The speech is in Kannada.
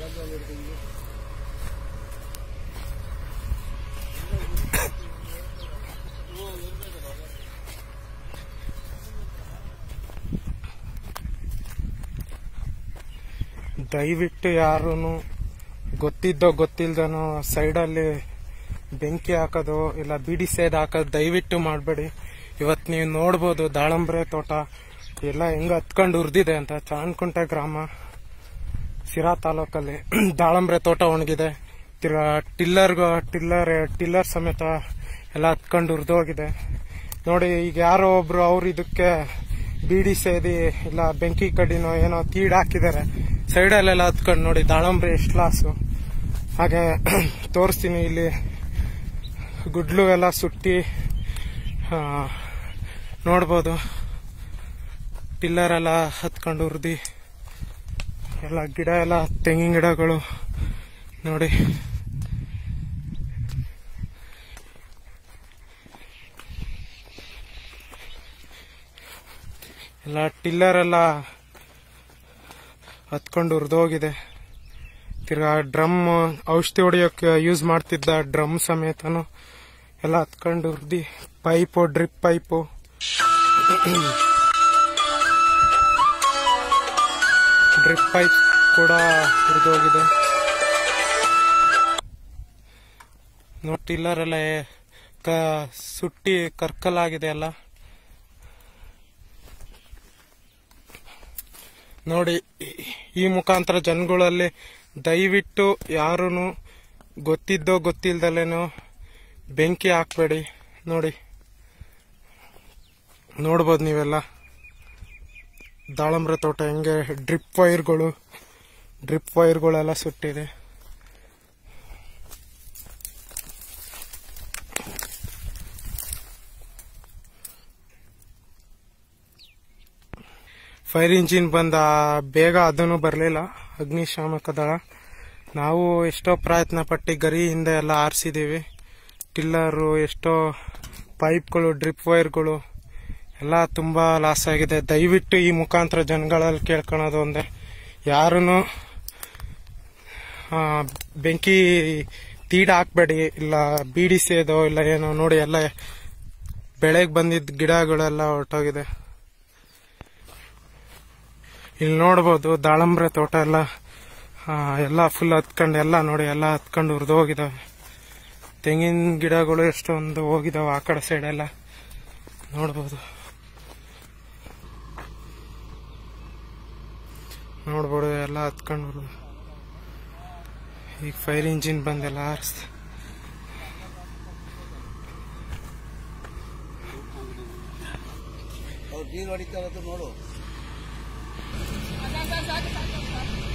ದಯವಿಟ್ಟು ಯಾರೂ ಗೊತ್ತಿದ್ದೋ ಗೊತ್ತಿಲ್ದನೋ ಸೈಡಲ್ಲಿ ಬೆಂಕಿ ಹಾಕೋದು ಇಲ್ಲ ಬೀಡಿ ಸೇದ್ ಹಾಕೋದು ದಯವಿಟ್ಟು ಮಾಡಬೇಡಿ ಇವತ್ತು ನೀವು ನೋಡ್ಬೋದು ದಾಳಂಬ್ರೆ ತೋಟ ಎಲ್ಲ ಹೆಂಗ ಹತ್ಕೊಂಡು ಉರ್ದಿದೆ ಅಂತ ಚಾಣಕುಂಟೆ ಗ್ರಾಮ ಸಿರಾ ತಾಲೂಕಲ್ಲಿ ದಾಳಂಬ್ರೆ ತೋಟ ಒಣಗಿದೆ ತಿರ್ಗಾ ಟಿಲ್ಲರ್ ಟಿಲ್ಲರ್ ಟಿಲ್ಲರ್ ಸಮೇತ ಎಲ್ಲ ಹತ್ಕೊಂಡು ಉರಿದೋಗಿದೆ ನೋಡಿ ಈಗ ಯಾರೋ ಒಬ್ರು ಅವ್ರು ಇದಕ್ಕೆ ಬೀಡಿ ಸೇದಿ ಇಲ್ಲ ಬೆಂಕಿ ಕಡ್ಡಿನೋ ಏನೋ ತೀಡ್ ಹಾಕಿದ್ದಾರೆ ಸೈಡಲ್ಲೆಲ್ಲ ಹತ್ಕೊಂಡು ನೋಡಿ ದಾಳಂಬ್ರೆ ಎಷ್ಟು ಲಾಸು ಹಾಗೆ ತೋರಿಸ್ತೀನಿ ಇಲ್ಲಿ ಗುಡ್ಲು ಎಲ್ಲ ಸುಟ್ಟಿ ಆ, ನೋಡ್ಬೋದು ಟಿಲ್ಲರ್ ಎಲ್ಲ ಹತ್ಕೊಂಡು ಉರ್ದಿ ಎಲ್ಲ ಗಿಡ ಎಲ್ಲ ತೆಂಗಿನ ಗಿಡಗಳು ನೋಡಿ ಎಲ್ಲ ಟಿಲ್ಲರ್ ಎಲ್ಲ ಹತ್ಕೊಂಡು ಉರಿದೋಗಿದೆ ತಿರ್ಗಾ ಡ್ರಮ್ ಔಷಧಿ ಹೊಡಿಯೋಕೆ ಯೂಸ್ ಮಾಡ್ತಿದ್ದ ಡ್ರಮ್ ಸಮೇತನು ಎಲ್ಲ ಹತ್ಕೊಂಡು ಉರ್ದಿ pipe drip pipe drip pipe ಕೂಡ ಉರಿದೋಗಿದೆ ನೋಡಿ ಟಿಲ್ಲರ್ ಎಲ್ಲ ಕ- ಸುಟ್ಟಿ ಕರ್ಕಲಾಗಿದೆ ಎಲ್ಲ ನೋಡಿ ಈ- ಈ ಮುಖಾಂತರ ಜನಗಳಲ್ಲಿ ದಯವಿಟ್ಟು ಯಾರೂ ಗೊತ್ತಿದ್ದೋ ಗೊತ್ತಿಲ್ದಲೇನೋ ಬೆಂಕಿ ಹಾಕ್ಬೇಡಿ ನೋಡಿ ನೋಡ್ಬೋದು ನೀವೆಲ್ಲ ದಾಳಂಬ್ರೆ ತೋಟ ಹೆಂಗೆ ಡ್ರಿಪ್ ವೈರ್ಗಳು ಡ್ರಿಪ್ ವೈರ್ಗಳೆಲ್ಲ ಸುಟ್ಟಿದೆ ಫೈರ್ ಇಂಜಿನ್ ಬಂದ ಬೇಗ ಅದನ್ನು ಬರಲಿಲ್ಲ ಅಗ್ನಿಶಾಮಕ ದಳ ನಾವು ಎಷ್ಟೋ ಪ್ರಯತ್ನ ಪಟ್ಟು ಗರಿ ಹಿಂದೆ ಎಲ್ಲ ಆರಿಸಿದ್ದೀವಿ ಟಿಲ್ಲರು ಎಷ್ಟೋ ಪೈಪ್ಗಳು ಡ್ರಿಪ್ ವೈರ್ಗಳು ಎಲ್ಲ ತುಂಬ ಲಾಸ್ ಆಗಿದೆ ದಯವಿಟ್ಟು ಈ ಮುಖಾಂತರ ಜನಗಳಲ್ಲಿ ಕೇಳ್ಕೊಳೋದು ಒಂದೇ ಯಾರೂ ಬೆಂಕಿ ತೀಡ ಹಾಕ್ಬೇಡಿ ಇಲ್ಲ ಬೀಡಿ ಸೇದೋ ಇಲ್ಲ ಏನೋ ನೋಡಿ ಎಲ್ಲ ಬೆಳೆಗೆ ಬಂದಿದ್ದ ಗಿಡಗಳೆಲ್ಲ ಹೊರಟೋಗಿದೆ ಇಲ್ಲಿ ನೋಡ್ಬೋದು ದಾಳಂಬ್ರೆ ತೋಟ ಎಲ್ಲ ಆ, ಎಲ್ಲ ಫುಲ್ ಹತ್ಕೊಂಡು ಎಲ್ಲ ನೋಡಿ ಎಲ್ಲ ಹತ್ಕೊಂಡು ಉರಿದು ಹೋಗಿದಾವೆ ತೆಂಗಿನ ಗಿಡಗಳು ಎಷ್ಟೊಂದು ಹೋಗಿದಾವೆ ಆ ಕಡೆ ಸೈಡ್ ಎಲ್ಲ ನೋಡ್ಬೋದು ನೋಡ್ಬೋದು ಎಲ್ಲ ಹತ್ಕೊಂಡು ಉರಿದು ಈಗ ಫೈರ್ ಇಂಜಿನ್ ಬಂದೆಲ್ಲ ಆರಿಸ್ ಅವ್ರು ನೀರು ಹೊಡಿತಾರದು ನೋಡು